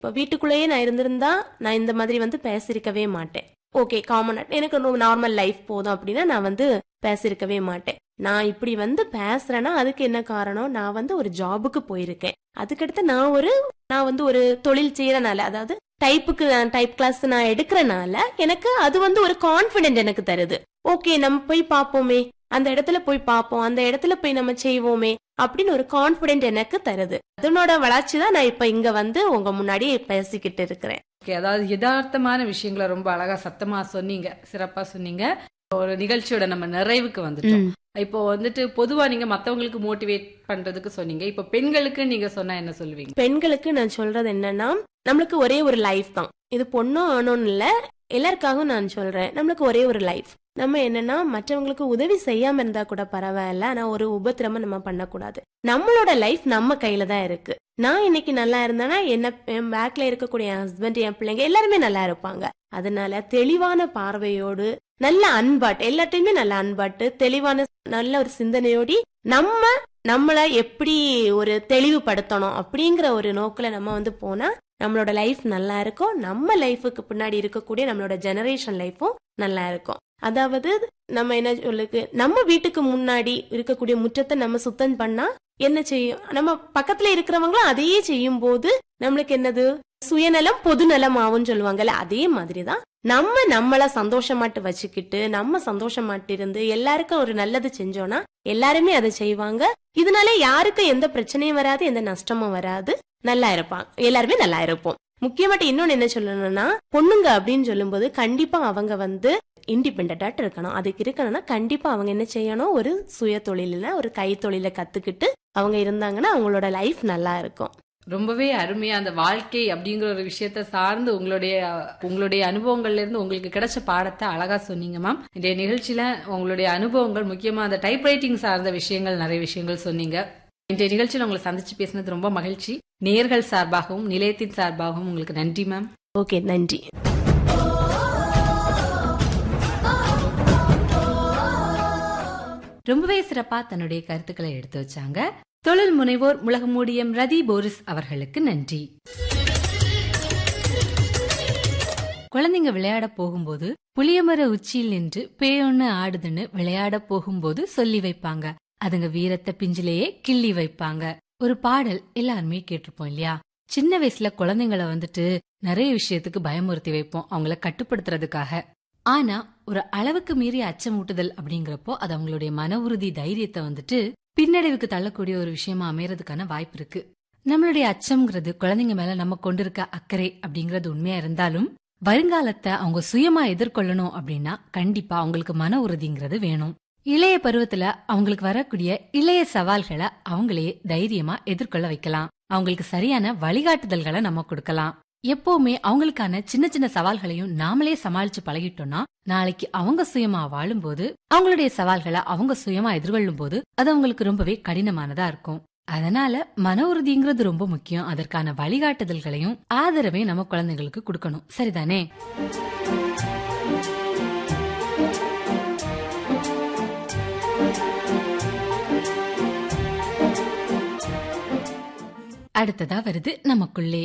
இப்போ வீட்டுக்குள்ளேயே நான் இருந்திருந்தா நான் இந்த மாதிரி வந்து பேசியிருக்கவே மாட்டேன் ஓகே காமன் எனக்கு நார்மல் லைஃப் போதும் அப்படின்னா நான் வந்து பேசியிருக்கவே மாட்டேன் நான் இப்படி வந்து பேசுறேன்னா அதுக்கு என்ன காரணம் நான் வந்து ஒரு ஜாபுக்கு போயிருக்கேன் அதுக்கடுத்து நான் ஒரு நான் வந்து ஒரு தொழில் செய்யறனால அதாவது டைப்புக்கு டைப் கிளாஸ் நான் எடுக்கிறனால எனக்கு அது வந்து ஒரு கான்பிடென்ட் எனக்கு தருது ஓகே நம்ம போய் பார்ப்போமே அந்த இடத்துல போய் பார்ப்போம் அந்த இடத்துல போய் நம்ம செய்வோமே அப்படின்னு ஒரு கான்பிடென்ட் எனக்கு தருது அதனோட வளர்ச்சி தான் நான் இப்ப இங்க வந்து உங்க முன்னாடி பேசிக்கிட்டு இருக்கிறேன் ஓகே அதாவது யதார்த்தமான விஷயங்களை ரொம்ப அழகா சத்தமா சொன்னீங்க சிறப்பா சொன்னீங்க ஒரு நிகழ்ச்சியோட நம்ம நிறைவுக்கு வந்துட்டோம் இப்போ வந்துட்டு பொதுவா நீங்க மத்தவங்களுக்கு மோட்டிவேட் பண்றதுக்கு சொன்னீங்க இப்போ பெண்களுக்கு நீங்க சொன்னா என்ன சொல்லுவீங்க பெண்களுக்கு நான் சொல்றது என்னன்னா நம்மளுக்கு ஒரே ஒரு லைஃப் தான் இது பொண்ணும் ஆணும்னு இல்ல எல்லாருக்காகவும் நான் சொல்றேன் நம்மளுக்கு ஒரே ஒரு லைஃப் நம்ம என்னன்னா மற்றவங்களுக்கு உதவி செய்யாம இருந்தா கூட பரவாயில்ல ஆனா ஒரு உபத்திரம நம்ம பண்ணக்கூடாது நம்மளோட லைஃப் நம்ம கையில தான் இருக்கு நான் இன்னைக்கு நல்லா இருந்தேன்னா என்ன என் பேக்ல இருக்கக்கூடிய என் ஹஸ்பண்ட் என் பிள்ளைங்க எல்லாருமே நல்லா இருப்பாங்க அதனால தெளிவான பார்வையோடு நல்ல அன்பாட்டு எல்லாத்தையுமே நல்ல அன்பாட்டு தெளிவான நல்ல ஒரு சிந்தனையோடி நம்ம நம்மள எப்படி ஒரு தெளிவுபடுத்தணும் அப்படிங்கிற ஒரு நோக்குல நம்ம வந்து போனா நம்மளோட லைஃப் நல்லா இருக்கும் நம்ம லைஃபுக்கு பின்னாடி இருக்கக்கூடிய நம்மளோட ஜெனரேஷன் லைஃபும் நல்லா இருக்கும் அதாவது நம்ம என்ன சொல்லுக்கு நம்ம வீட்டுக்கு முன்னாடி இருக்கக்கூடிய முற்றத்தை நம்ம சுத்தம் பண்ணா என்ன செய்யும் நம்ம பக்கத்துல இருக்கிறவங்களும் அதையே செய்யும் போது நம்மளுக்கு என்னது சுயநலம் பொதுநலம் ஆகும்னு சொல்லுவாங்கல்ல அதே மாதிரிதான் நம்ம நம்மள சந்தோஷமாட்டு வச்சுக்கிட்டு நம்ம சந்தோஷமாட்டு இருந்து எல்லாருக்கும் ஒரு நல்லது செஞ்சோம்னா எல்லாருமே அதை செய்வாங்க இதனால யாருக்கும் எந்த பிரச்சனையும் வராது எந்த நஷ்டமும் வராது நல்லா இருப்பாங்க எல்லாருமே நல்லா இருப்போம் முக்கியமாட்டு இன்னொன்னு என்ன சொல்லணும்னா பொண்ணுங்க அப்படின்னு சொல்லும்போது கண்டிப்பா அவங்க வந்து இண்டிபெண்டாட்டு இருக்கணும் அதுக்கு இருக்கணும்னா கண்டிப்பா அவங்க என்ன செய்யணும் ஒரு சுய தொழில ஒரு கை தொழில கத்துக்கிட்டு அவங்க இருந்தாங்கன்னா அவங்களோட லைஃப் நல்லா இருக்கும் ரொம்பவே அருமையா அந்த வாழ்க்கை அப்படிங்கிற ஒரு விஷயத்த சார்ந்து உங்களுடைய உங்களுடைய அனுபவங்கள்ல இருந்து உங்களுக்கு கிடைச்ச பாடத்தை அழகா சொன்னீங்க மேம் இந்த நிகழ்ச்சியில உங்களுடைய அனுபவங்கள் முக்கியமா அந்த டைப் ரைட்டிங் சார்ந்த விஷயங்கள் நிறைய விஷயங்கள் சொன்னீங்க இன்றைய நிகழ்ச்சியில உங்களை சந்திச்சு பேசினது ரொம்ப மகிழ்ச்சி நேர்கள் சார்பாகவும் நிலையத்தின் சார்பாகவும் உங்களுக்கு நன்றி மேம் ஓகே நன்றி ரொம்பவே சிறப்பா தன்னுடைய கருத்துக்களை எடுத்து வச்சாங்க தொழில் முனைவோர் முலகமூடியம் ரதி போரிஸ் அவர்களுக்கு நன்றி குழந்தைங்க விளையாட போகும்போது புளியமர உச்சியில் நின்று பேயொன்னு ஆடுதுன்னு விளையாட போகும்போது சொல்லி வைப்பாங்க அதுங்க வீரத்தை பிஞ்சிலேயே கிள்ளி வைப்பாங்க ஒரு பாடல் எல்லாருமே கேட்டிருப்போம் இல்லையா சின்ன வயசுல குழந்தைங்கள வந்துட்டு நிறைய விஷயத்துக்கு பயமுறுத்தி வைப்போம் அவங்கள கட்டுப்படுத்துறதுக்காக ஆனா ஒரு அளவுக்கு மீறி அச்சமூட்டுதல் அப்படிங்கிறப்போ அது அவங்களுடைய மன உறுதி தைரியத்தை வந்துட்டு பின்னடைவுக்கு தள்ளக்கூடிய ஒரு விஷயமா அமையறதுக்கான வாய்ப்பு இருக்கு நம்மளுடைய அச்சம்ங்கிறது குழந்தைங்க மேல நம்ம கொண்டிருக்க அக்கறை அப்படிங்கறது உண்மையா இருந்தாலும் வருங்காலத்தை அவங்க சுயமா எதிர்கொள்ளணும் அப்படின்னா கண்டிப்பா அவங்களுக்கு மன உறுதிங்கிறது வேணும் இளைய பருவத்துல அவங்களுக்கு வரக்கூடிய இளைய சவால்களை அவங்களே தைரியமா எதிர்கொள்ள வைக்கலாம் அவங்களுக்கு சரியான வழிகாட்டுதல்களை நம்ம கொடுக்கலாம் எப்பவுமே அவங்களுக்கான சின்ன சின்ன சவால்களையும் நாமளே சமாளிச்சு பழகிட்டோம்னா நாளைக்கு அவங்க சுயமா வாழும்போது அவங்களுடைய சவால்களை அவங்க சுயமா எதிர்கொள்ளும் போது அது அவங்களுக்கு ரொம்பவே கடினமானதா இருக்கும் அதனால மன உறுதிங்கிறது ரொம்ப முக்கியம் அதற்கான வழிகாட்டுதல்களையும் ஆதரவையும் நம்ம குழந்தைங்களுக்கு கொடுக்கணும் சரிதானே அடுத்ததா வருது நமக்குள்ளே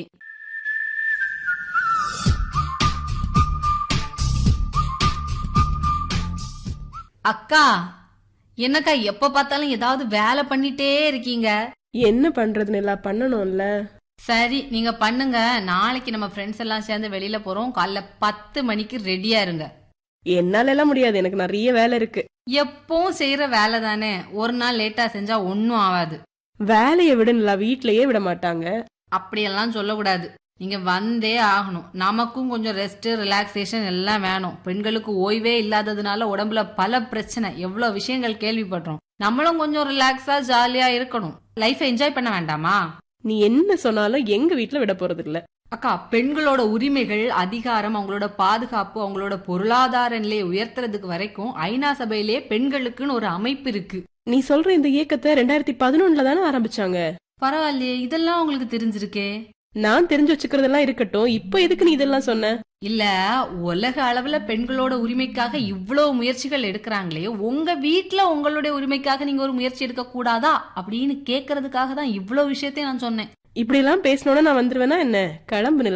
அக்கா என்னக்கா எப்ப பார்த்தாலும் ஏதாவது வேலை பண்ணிட்டே இருக்கீங்க என்ன பண்றதுன்னு எல்லாம் பண்ணணும்ல சரி நீங்க பண்ணுங்க நாளைக்கு நம்ம ஃப்ரெண்ட்ஸ் எல்லாம் சேர்ந்து வெளியில போறோம் காலைல பத்து மணிக்கு ரெடியா இருங்க என்னால எல்லாம் முடியாது எனக்கு நிறைய வேலை இருக்கு எப்பவும் செய்யற வேலை தானே ஒரு நாள் லேட்டா செஞ்சா ஒன்னும் ஆகாது வேலையை விடணும்ல வீட்லயே விட மாட்டாங்க அப்படியெல்லாம் சொல்லக்கூடாது நீங்க வந்தே ஆகணும் நமக்கும் கொஞ்சம் ரெஸ்ட் ரிலாக்ஸேஷன் எல்லாம் வேணும் பெண்களுக்கு ஓய்வே இல்லாததுனால உடம்புல பல பிரச்சனை எவ்வளவு விஷயங்கள் கேள்விப்படுறோம் நம்மளும் கொஞ்சம் ரிலாக்ஸா ஜாலியா இருக்கணும் லைஃபை என்ஜாய் பண்ண வேண்டாமா நீ என்ன சொன்னாலும் எங்க வீட்ல விட போறது இல்ல அக்கா பெண்களோட உரிமைகள் அதிகாரம் அவங்களோட பாதுகாப்பு அவங்களோட பொருளாதார நிலையை உயர்த்துறதுக்கு வரைக்கும் ஐநா சபையிலே பெண்களுக்குன்னு ஒரு அமைப்பு இருக்கு நீ சொல்ற இந்த இயக்கத்தை ரெண்டாயிரத்தி பதினொன்னுல தானே ஆரம்பிச்சாங்க பரவாயில்லையே இதெல்லாம் உங்களுக்கு தெரிஞ்சிருக்கே நான் தெரிஞ்சு வச்சுக்கிறதெல்லாம் இருக்கட்டும் இப்ப எதுக்கு நீ இதெல்லாம் சொன்ன இல்ல உலக அளவுல பெண்களோட உரிமைக்காக இவ்வளவு முயற்சிகள் எடுக்கிறாங்களே உங்க வீட்ல உங்களுடைய உரிமைக்காக நீங்க ஒரு முயற்சி எடுக்க கூடாதா அப்படின்னு கேக்குறதுக்காக தான் இவ்வளவு விஷயத்தையும் நான் சொன்னேன் இப்படி எல்லாம் பேசணும்னா நான் வந்துருவேனா என்ன கிளம்பு